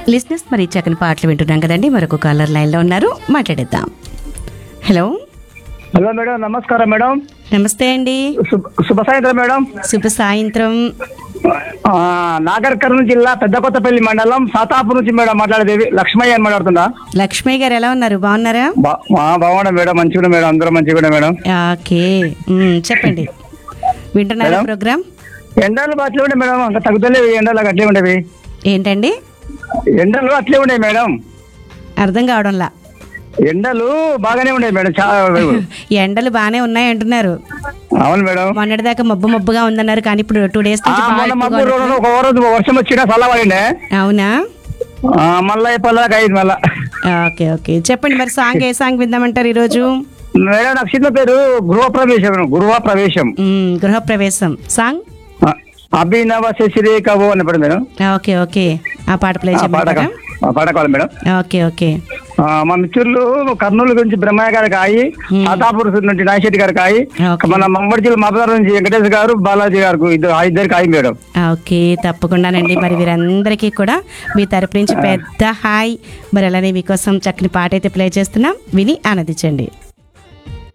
లిస్నెస్ మరి చక్కని పాటలు వింటున్నాం కదండి మరొక కాలర్ లైన్లో ఉన్నారు మాట్లాడేద్దాం హలో హలో మేడం నమస్కారం మేడం నమస్తే అండి శుభ- శుభ సాయంత్రం మేడం శుభ సాయంత్రం ఆ, నాగర్ కర్నూలు జిల్లా పెద్ద కొత్తపల్లి మండలం సాతాపూర్ నుంచి మేడం మాట్లాడేది లక్ష్మయ్య అని మాట్లాడుతుందా లక్ష్మయ్య గారు ఎలా ఉన్నారు బాగున్నారా బా- ఆ, బాగున్నా మేడం మంచిగా మేడం అందరూ మంచిగా మేడం ఓకే ఉమ్, చెప్పండి వింటున్నారా మేడం? ప్రోగ్రామ్ ఎండలు అట్లే ఉండే మేడం ఇంకా తగ్గుతలేవు ఎండలు అట్లే ఉండేవి ఏంటండి ఎండలు అట్లే ఉండే మేడం అర్థం కావడంలా ఎండలు బాగానే ఉండే మేడం చాలా ఎండలు బాగానే ఉన్నాయి అంటున్నారు అవును మేడం మొన్నటిదాకా మబ్బు మబ్బుగా ఉందన్నారు కానీ ఇప్పుడు టూ డేస్ ఆ, నుంచి బాగా మొన్న మబ్బు ఎక్కువగా రోజు ఒక రోజు వర్షం వచ్చినా చల్లబడిండే ఉంది. అవునా ఆ, మళ్ళా పల్లకి అయింది మళ్ళా ఓకే ఓకే చెప్పండి మరి సాంగ్ ఏ సాంగ్ విందామంటారు ఈరోజు మేడం నాకు చిన్న పేరు గృహ ప్రవేశం గృహ ప్రవేశం మ్, గృహప్రవేశం సాంగ్ ఆ, అభినవ శశిరేఖవు అని పడింది మేడం ఓకే ఓకే ఆ పాట ప్లే ఆ పాట చేయమంటారా కా- ఆ పాట కావాలి మేడం ఓకే ఓకే ఆ, మా మిత్రులు కర్నూలు గురించి బ్రహ్మయ్య గారికి ఆయి సాతాపూర్ నుంచి నాయశెట్టి గారికి ఆయి ఓకే. మన మమ్మడి జిల్లా మబదార్ నుంచి వెంకటేష్ గారు బాలాజీ గారు ఇద్దరు ఆ ఇద్దరికి ఆయి మేడం ఓకే తప్పకుండానండి మరి వీరందరికీ కూడా మీ తరపు నుంచి పెద్ద హాయ్ మరి అలానే మీకోసం చక్కని పాట అయితే ప్లే చేస్తున్నాం విని ఆనందించండి